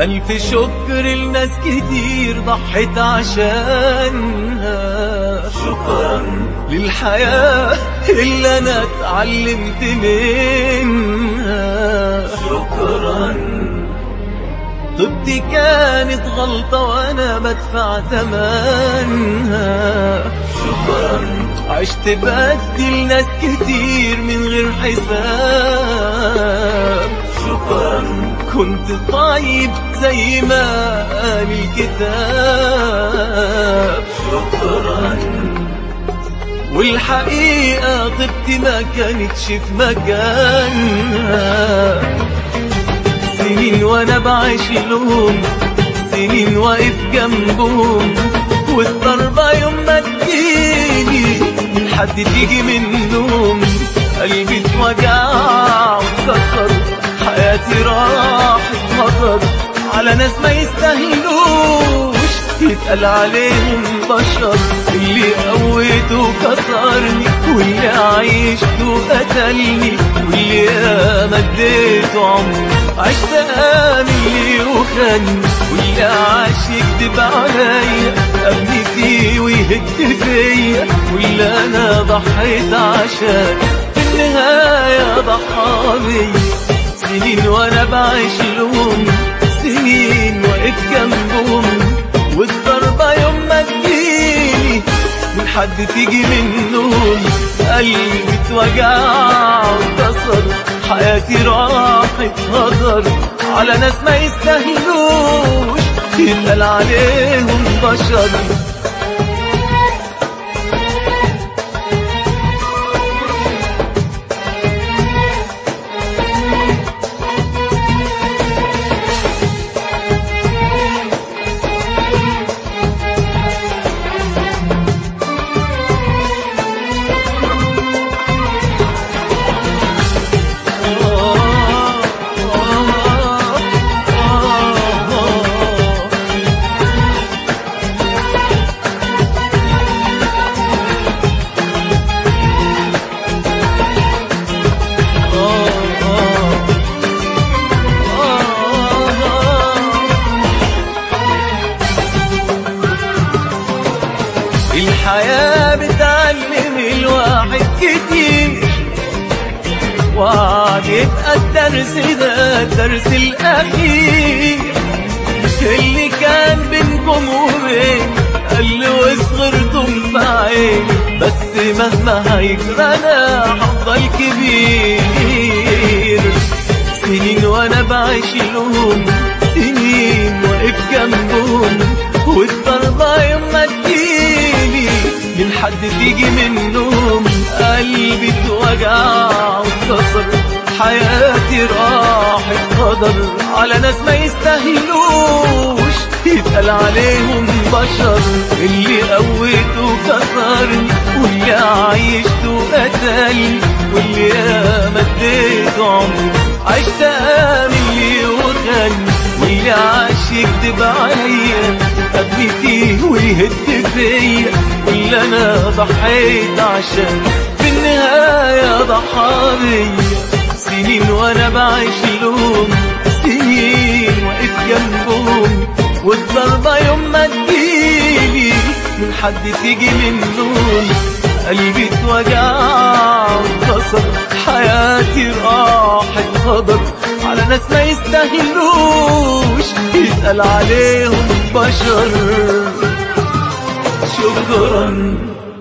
ألف شكر لناس كتير ضحت عشانها شكرا للحياة اللي أنا اتعلمت منها شكرا طبتي كانت غلطة وأنا بدفع تمنها شكرا عشت بدي لناس كتير من غير حساب شكرا كنت طيب زي ما قال الكتاب شكرا والحقيقة طبتي ما كانتش في مكانها سنين وانا بعيش لهم سنين واقف جنبهم والضربة يوم ما تجيني من حد تيجي منهم قلبي اتوجع واتكسر حياتي راحت مطر على ناس ما يستاهلوش يتقال عليهم بشر اللي قويته كسرني واللي عيشته قتلني واللي ياما اديته عمري عشت املي وخاني واللي عاش يكدب عليا ابني فيه ويهد فيا واللي انا ضحيت عشان في النهايه ضحى بيا سنين وانا بعيش لهم سنين واقف جنبهم والضربة يوم ما تجيني من حد تيجي منهم قلبي اتوجع واتكسر حياتي راحت هدر على ناس ما يستاهلوش يتقال عليهم بشر الحياة بتعلم الواحد كتير وقعد يبقى الدرس ده الدرس الأخير اللي كان بينكم وبين قل وصغرتم في عين بس مهما هيجرى أنا هفضل كبير سنين وأنا بعيش لهم سنين واقف جنبهم والضربة يوم ما تجيلي من حد تيجي منهم قلبي اتوجع واتكسر حياتي راحت قدر على ناس ما يستاهلوش يتقال عليهم بشر اللي قويته كسرني واللي عيشته قتلني واللي ياما اديته عمري عشت املي وغني واللي عاش يكدب عليا ابني فيه ويهد فيا واللي انا ضحيت عشان في النهاية ضحى بيا سنين وانا بعيش لهم سنين واقف جنبهم والضربة يوم ما تجيلي من حد تيجي منهم قلبي اتوجع واتكسر حياتي راحت هدر على ناس ما يستاهلوش يتقال عليهم بشر شكرا